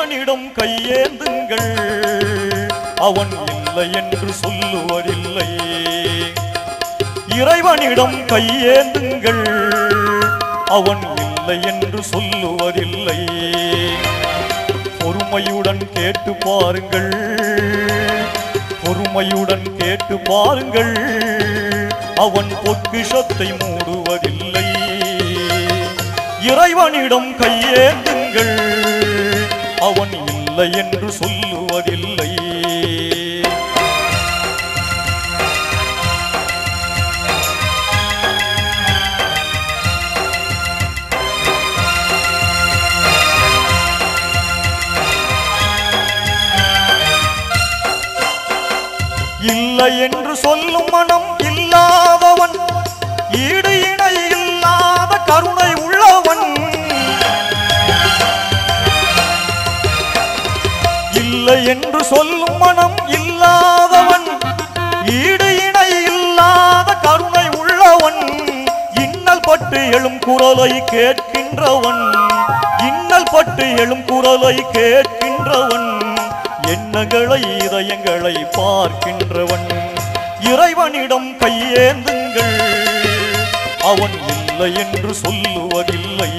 இறைவனிடம் கையேந்துங்கள் அவன் இல்லை என்று சொல்லுவதில்லை இறைவனிடம் கையேந்துங்கள் அவன் இல்லை என்று சொல்லுவதில்லை பொறுமையுடன் கேட்டு பாருங்கள் பொறுமையுடன் கேட்டு பாருங்கள் அவன் பொக்கிஷத்தை மூடுவதில்லை இறைவனிடம் கையேந்துங்கள் அவன் இல்லை என்று சொல்லுவதில்லை இல்லை என்று சொல்லும் மனம் இல்லாதவன் ஈடு இணை இல்லாத கருணை உள்ளவன் இல்லை என்று சொல்லும் மனம் இல்லாதவன் ஈடு இணை இல்லாத கருணை உள்ளவன் இன்னல் பட்டு எழும் குரலை கேட்கின்றவன் இன்னல் பட்டு எழும் குரலை கேட்கின்றவன் எண்ணங்களை இதயங்களை பார்க்கின்றவன் இறைவனிடம் கையேந்துங்கள் அவன் இல்லை என்று சொல்லுவதில்லை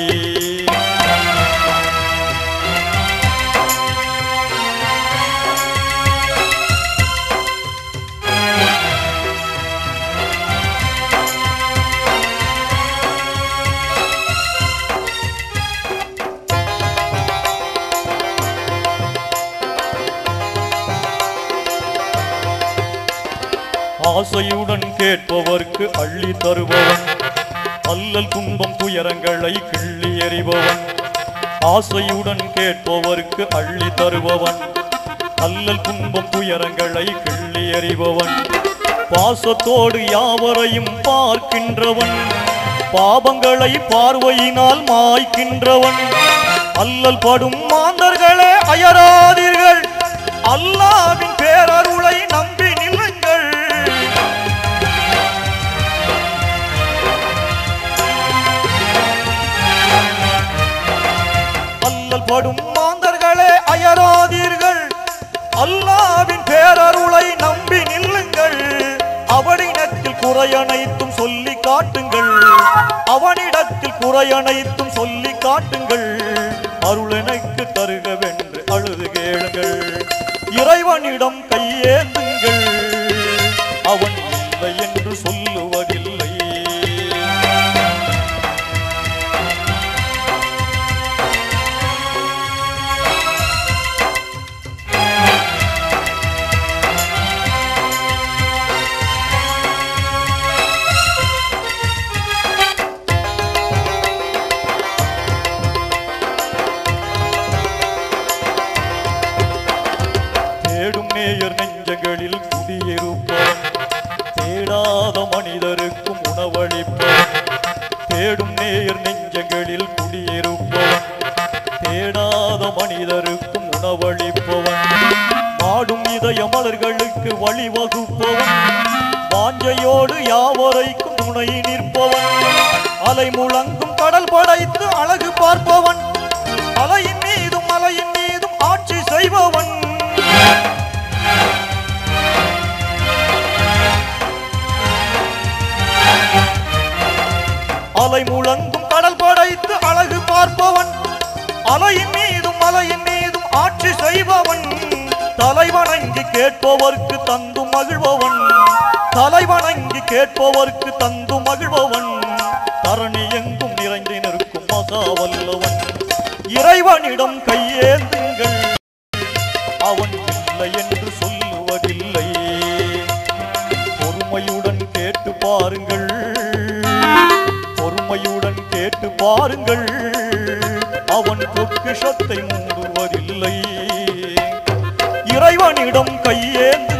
ஆசையுடன் கேட்பவர்க்கு அள்ளி தருபவன் அல்லல் துன்பம் துயரங்களை கிள்ளி எறிபவன் ஆசையுடன் கேட்பவர்க்கு அள்ளி தருபவன் அல்லல் துன்பம் துயரங்களை கிள்ளி எறிபவன் பாசத்தோடு யாவரையும் பார்க்கின்றவன் பாபங்களை பார்வையினால் மாய்க்கின்றவன் அல்லல் படும் மாந்தர்களே அயராதீர்கள் அல்லாவின் பேரருளை நம்பி நில்லுங்கள் அல்லல் படும் மாந்தர்களே அயராதீர்கள் அல்லாவின் பேரருளை நம்பி நில்லுங்கள் அவனிடத்தில் குறையனைத்தும் சொல்லி காட்டுங்கள் அவனிடத்தில் குறையனைத்தும் சொல்லி காட்டுங்கள் அருள் எனக்கு தருகவென்று அழுது கேளுங்கள் இறைவனிடம் கையேந்துங்கள் அவன் இல்லை என்று சொல்லுவதில்லை தேடும் நேயர் நெஞ்சங்களில் குடியிருப்பவன் தேடாத மனிதருக்கும் உணவளிப்பவன் தேடும் நேயர் நெஞ்சங்களில் குடியிருப்பவன் தேடாத மனிதருக்கும் உணவளிப்பவன் மாடும் இதய மலர்களுக்கு வழிவகுப்பவன் வாஞ்சையோடு யாவரைக்கும் துணை நிற்பவன் அலை முழங்கும் கடல் படைத்து அழகு பார்ப்பவன் அலையின் மீதும் மலையின் மீதும் ஆட்சி செய்பவன் அலை முழங்கும் கடல் படைத்து அழகு பார்ப்பவன் அலையின் மீதும் மலையின் மீதும் ஆட்சி செய்பவன் தலைவணங்கி கேட்பவர்க்கு தந்து மகிழ்பவன் தலைவணங்கி கேட்பவர்க்கு தந்து மகிழ்பவன் தரணி எங்கும் நிறைந்து நிற்கும் மகா வல்லவன் இறைவனிடம் கையேந்துங்கள் அவன் இல்லை என்று சொல்லுவதில்லை பொறுமையுடன் கேட்டு பாருங்கள் பொறுமையுடன் கேட்டு பாருங்கள் அவன் பொக்கிஷத்தை மூடுவதில்லை இறைவனிடம் கையேந்து